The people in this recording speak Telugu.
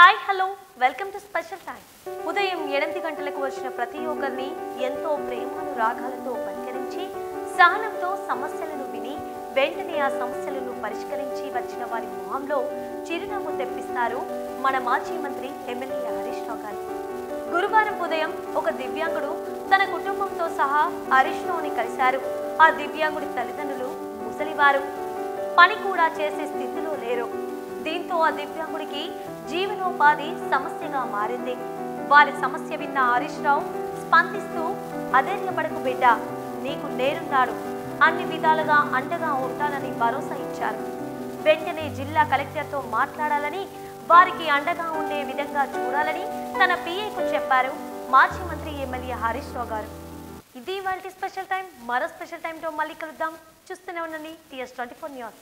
hi hello welcome to special time ఉదయం ఎనిమిది గంటలకు వచ్చిన ప్రతి ఒక్కరిని ఎంతో ప్రేమను రాగాలతో పలకరించి సహనంతో సమస్యలను విని వెంటనే ఆ సమస్యలను పరిష్కరించి వచ్చిన వారి మొహంలో చిరునవ్వు తెప్పిస్తారు మన మాజీ మంత్రి ఎమ్మెల్యే హరీష్ రావు గారు గురువారం ఉదయం ఒక దివ్యాంగుడు తన కుటుంబంతో సహా హరీష్ రావుని కలిశారు ఆ దివ్యాంగుడి తల్లిదండ్రులు ముసలివారు పని కూడా చేసే స్థితిలో లేరు దీంతో ఆ దివ్యాంగుడికి జీవనోపాధి సమస్యగా మారింది వారి సమస్య విన్న హరీష్ రావు స్పందిస్తూ అధైర్యపడకు బిడ్డ నీకు నేరున్నాడు అన్ని విధాలుగా అండగా ఉంటానని భరోసా ఇచ్చారు వెంటనే జిల్లా కలెక్టర్తో మాట్లాడాలని వారికి అండగా ఉండే విధంగా చూడాలని తన పిఏకు చెప్పారు మాజీ మంత్రి ఎమ్మెల్యే హరీష్ రావు గారు ఇది వాళ్ళ స్పెషల్ టైం మరో స్పెషల్ టైంతో మళ్ళీ కలుద్దాం చూస్తూనే ఉండండి టీఎస్ ట్వంటీ ఫోర్ న్యూస్